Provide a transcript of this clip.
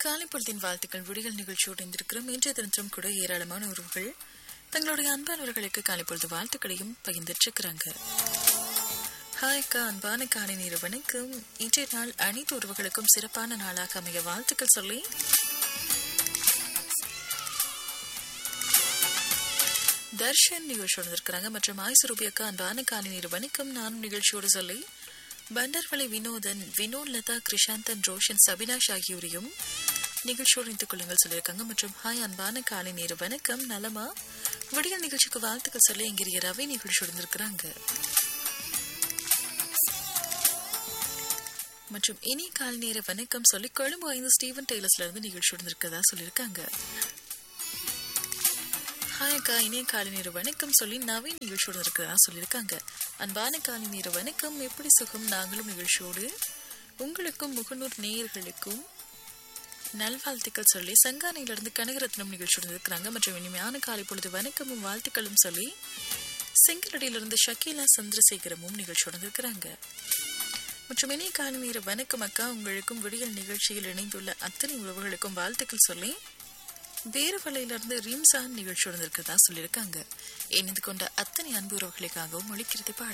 காலை பொழுதின் வாழ்த்துக்கள் விடிகள் நிகழ்ச்சியோடு இருந்திருக்கிறோம் இன்றைய தினத்திலும் கூட ஏராளமான உறவுகள் தங்களுடைய அன்பானவர்களுக்கு காலை பொழுது வாழ்த்துக்களையும் பகிர்ந்துட்டு இருக்கிறாங்க ஹாய் அக்கா அன்பான காலை நேர வணக்கம் இன்றைய நாள் அனைத்து உறவுகளுக்கும் சிறப்பான நாளாக அமைய வாழ்த்துக்கள் சொல்லி தர்ஷன் நிகழ்ச்சியோடு இருக்கிறாங்க மற்றும் ஆயுசு ரூபி அக்கா அன்பான காலை நேர வணக்கம் நானும் நிகழ்ச்சியோடு சொல்லி பண்டர்வளை வினோதன் வினோத் லதா கிருஷாந்தன் ரோஷன் சபினாஷ் ஆகியோரையும் நிகழ்ச்சியோடு இணைத்துக் கொள்ளுங்கள் சொல்லியிருக்காங்க மற்றும் ஹாய் அன்பான காலை நேர வணக்கம் நலமா விடியல் நிகழ்ச்சிக்கு வாழ்த்துக்கள் சொல்லி இங்கிரிய ரவி நிகழ்ச்சியோடு இருந்திருக்கிறாங்க மற்றும் இனி கால் நேர வணக்கம் சொல்லி கொழும்பு ஐந்து ஸ்டீவன் டெய்லர்ஸ்ல இருந்து நிகழ்ச்சியோடு இருக்கதா சொல்லியிருக்காங்க ஹாய் அக்கா இனிய காலை நேர வணக்கம் சொல்லி நவீன் நிகழ்ச்சியோடு இருக்கிறதா சொல்லியிருக்காங்க அன்பான காலை நேர வணக்கம் எப்படி சுகம் நாங்களும் நிகழ்ச்சியோடு உங்களுக்கும் முகநூர் நேயர்களுக்கும் நல்வாழ்த்துக்கள் சொல்லி சங்கானையிலிருந்து கனகரத்னம் நிகழ்ச்சியோடு இருக்கிறாங்க மற்றும் இனிமையான காலை பொழுது வணக்கமும் வாழ்த்துக்களும் சொல்லி செங்கலடியிலிருந்து ஷக்கீலா சந்திரசேகரமும் நிகழ்ச்சியோடு இருக்கிறாங்க மற்றும் இணைய காலை நேர வணக்கம் அக்கா உங்களுக்கும் விடியல் நிகழ்ச்சியில் இணைந்துள்ள அத்தனை உறவுகளுக்கும் வாழ்த்துக்கள் சொல்லி வேறுவலையிலிருந்து ரீம்சான் நிகழ்ச்சியோடு இருக்கிறதா சொல்லியிருக்காங்க இணைந்து கொண்ட அத்தனை அன்பு உறவுகளுக்காகவும் ஒழிக்கிறது பாடல்